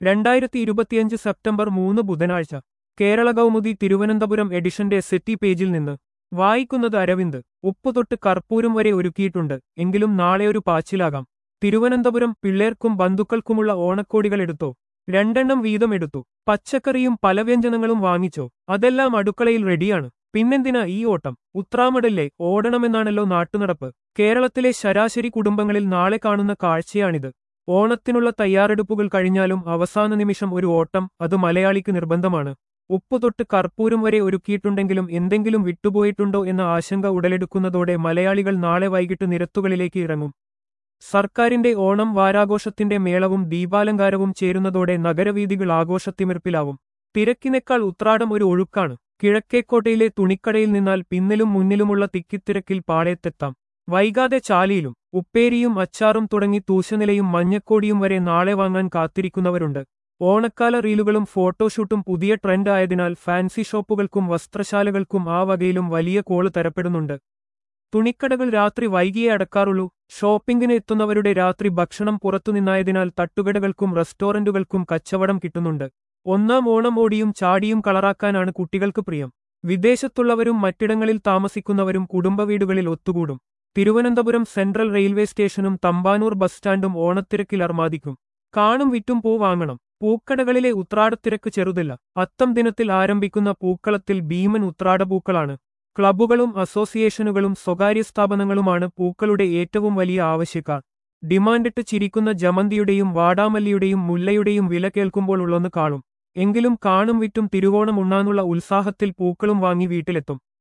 രണ്ടായിരത്തി ഇരുപത്തിയഞ്ച് സെപ്റ്റംബർ മൂന്ന് ബുധനാഴ്ച കേരള കൗമുദി തിരുവനന്തപുരം എഡിഷന്റെ സെറ്റി പേജിൽ നിന്ന് വായിക്കുന്നത് അരവിന്ദ് ഉപ്പുതൊട്ട് കർപ്പൂരം വരെ ഒരുക്കിയിട്ടുണ്ട് എങ്കിലും നാളെ ഒരു പാച്ചിലാകാം തിരുവനന്തപുരം പിള്ളേർക്കും ബന്ധുക്കൾക്കുമുള്ള ഓണക്കോടികൾ എടുത്തോ രണ്ടെണ്ണം വീതം എടുത്തു പച്ചക്കറിയും പലവ്യഞ്ജനങ്ങളും വാങ്ങിച്ചോ അതെല്ലാം അടുക്കളയിൽ റെഡിയാണ് പിന്നെന്തിനാ ഈ ഓട്ടം ഉത്രാമടല്ലേ ഓടണമെന്നാണല്ലോ നാട്ടുനടപ്പ് കേരളത്തിലെ ശരാശരി കുടുംബങ്ങളിൽ നാളെ കാണുന്ന കാഴ്ചയാണിത് ഓണത്തിനുള്ള തയ്യാറെടുപ്പുകൾ കഴിഞ്ഞാലും അവസാന നിമിഷം ഒരു ഓട്ടം അത് മലയാളിക്ക് നിർബന്ധമാണ് ഉപ്പുതൊട്ട് കർപ്പൂരം വരെ ഒരുക്കിയിട്ടുണ്ടെങ്കിലും എന്തെങ്കിലും വിട്ടുപോയിട്ടുണ്ടോ എന്ന ആശങ്ക ഉടലെടുക്കുന്നതോടെ മലയാളികൾ നാളെ വൈകിട്ട് നിരത്തുകളിലേക്ക് ഇറങ്ങും സർക്കാരിന്റെ ഓണം വാരാഘോഷത്തിന്റെ മേളവും ദീപാലങ്കാരവും ചേരുന്നതോടെ നഗരവീഥികൾ ആഘോഷത്തിമിർപ്പിലാവും തിരക്കിനേക്കാൾ ഉത്രാടം ഒരു ഒഴുക്കാണ് കിഴക്കേക്കോട്ടയിലെ തുണിക്കടയിൽ നിന്നാൽ പിന്നിലും മുന്നിലുമുള്ള തിക്കിത്തിരക്കിൽ പാളയത്തെത്താം വൈകാതെ ചാലിയിലും ഉപ്പേരിയും അച്ചാറും തുടങ്ങി തൂശനിലയും മഞ്ഞക്കോടിയും വരെ നാളെ വാങ്ങാൻ കാത്തിരിക്കുന്നവരുണ്ട് ഓണക്കാല റീലുകളും ഫോട്ടോഷൂട്ടും പുതിയ ട്രെൻഡ് ആയതിനാൽ ഫാൻസി ഷോപ്പുകൾക്കും വസ്ത്രശാലകൾക്കും ആ വകയിലും വലിയ കോള് തരപ്പെടുന്നുണ്ട് തുണിക്കടകൾ രാത്രി വൈകിയേ അടക്കാറുള്ളൂ ഷോപ്പിംഗിന് എത്തുന്നവരുടെ രാത്രി ഭക്ഷണം പുറത്തുനിന്നായതിനാൽ തട്ടുകടകൾക്കും റെസ്റ്റോറന്റുകൾക്കും കച്ചവടം കിട്ടുന്നുണ്ട് ഒന്നാം ഓണം ഓടിയും ചാടിയും കളറാക്കാനാണ് കുട്ടികൾക്ക് പ്രിയം വിദേശത്തുള്ളവരും മറ്റിടങ്ങളിൽ താമസിക്കുന്നവരും കുടുംബവീടുകളിൽ ഒത്തുകൂടും തിരുവനന്തപുരം സെൻട്രൽ റെയിൽവേ സ്റ്റേഷനും തമ്പാനൂർ ബസ് സ്റ്റാൻഡും ഓണത്തിരക്കിൽ അർമാദിക്കും കാണും വിറ്റും പൂ വാങ്ങണം പൂക്കടകളിലെ ഉത്രാടത്തിരക്ക് ചെറുതില്ല അത്തം ദിനത്തിൽ ആരംഭിക്കുന്ന പൂക്കളത്തിൽ ഭീമൻ ഉത്രാടപൂക്കളാണ് ക്ലബ്ബുകളും അസോസിയേഷനുകളും സ്വകാര്യ സ്ഥാപനങ്ങളുമാണ് പൂക്കളുടെ ഏറ്റവും വലിയ ആവശ്യക്കാർ ഡിമാൻഡിട്ട് ചിരിക്കുന്ന ജമന്തിയുടെയും വാടാമല്ലിയുടെയും മുല്ലയുടെയും വില കേൾക്കുമ്പോൾ ഉള്ളൊന്ന് കാണും എങ്കിലും കാണും വിറ്റും തിരുവോണം ഉണ്ണാനുള്ള ഉത്സാഹത്തിൽ പൂക്കളും വാങ്ങി വീട്ടിലെത്തും